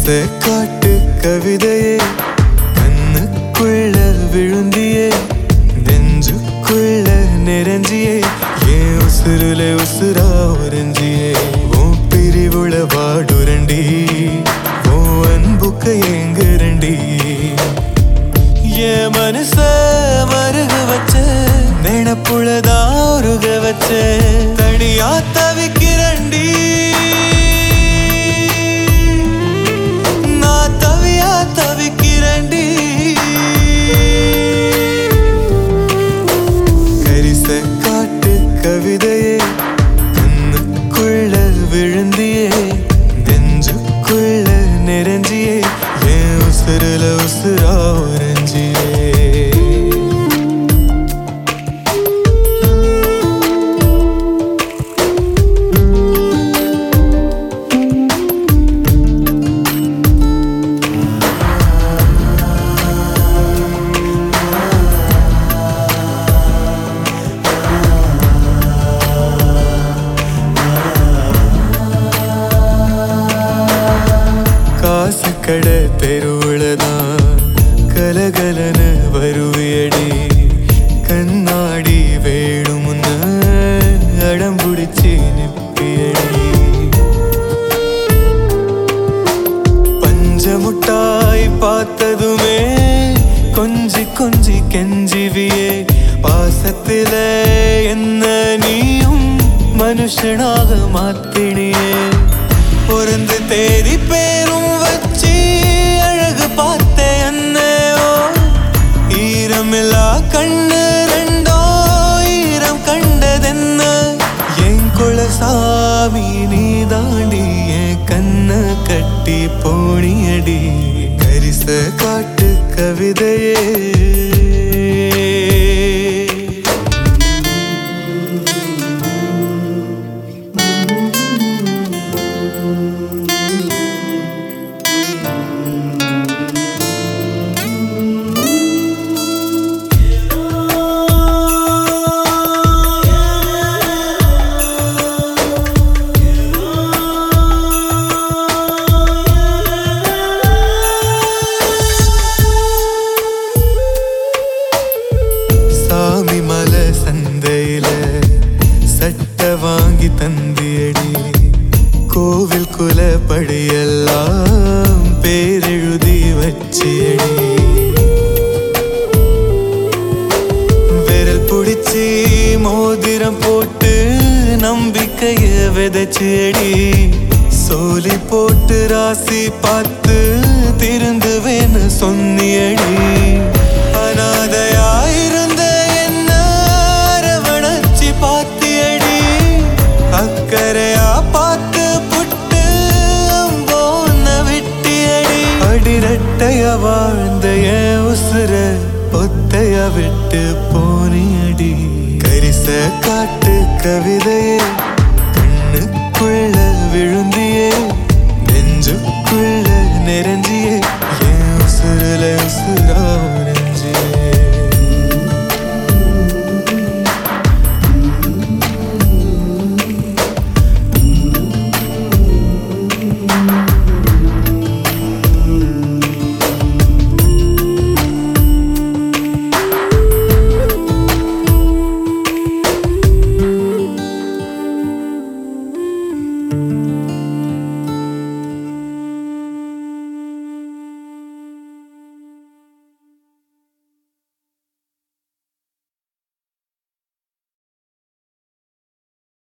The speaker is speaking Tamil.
காட்டு கவிதையே கண்ணுக்குள்ள விழுந்தியே நெஞ்சுக்குள்ள நிறைஞ்சியே ஏன் உசுருல உசுரா உறிஞ்சியே உன் பிரிவுள வாடுரண்டி உன் அன்புக்க ஏங்குரண்டி என் மனச மருக வச்ச நினப்புள்ளதான் உருக வச்ச தனியா தவிக்கிறண்டி நான் தவியா தவிக்கிறண்டி கரிச காட்டு கவிதையே கண்ணுக்குள்ள விழுந்தியே நெஞ்சுக்குள்ள நிறைஞ்சியே ஏன் உசுருல உசுரா உறைஞ்சியே காசு கடை தெருவுலதான் கலகலன்னு வருவியடி கண்ணாடி வேணுமுன்னு அடம் பிடிச்சி நிப்பியடி பஞ்ச முட்டாய் பார்த்ததுமே கொஞ்சி கொஞ்சி கெஞ்சிவியே பாசத்தில என்ன நீயும் மனுஷனாக மாத்தினியே பொருந்து தேதி பேரும் வச்சு அழகு பார்த்த என்னையோ ஈரமில்லா கண்ணு ரெண்டோ ஈரம் கண்டதென்ன என் குலசாமி நீ தாண்டி என் கண்ண கட்டி போனியடி கரிச காட்டு கவிதையே சாமி மலை சந்தையில சட்ட வாங்கி தந்தியடி கோவில் குலப்படியெல்லாம் பேரெழுதி வச்சியடி விரல் பிடிச்சி மோதிரம் போட்டு நம்பிக்கைய விதைச்சடி சோலி போட்டு ராசி பார்த்து திருந்துவேன்னு சொன்னியடி அனாதையாயிருந்த என்ன அரவணைச்சி பாத்தியடி அக்கறையா பார்த்து புட்டு அம்போன்ன விட்டியடி அடிரட்டைய வாழ்ந்த என் உசுர ஒத்தைய விட்டு போனியடி கரிச காட்டு கவிதையே கண்ணுக்குள்ள விழுந்தியே நெஞ்சுக்குள்ள நிறைஞ்சியே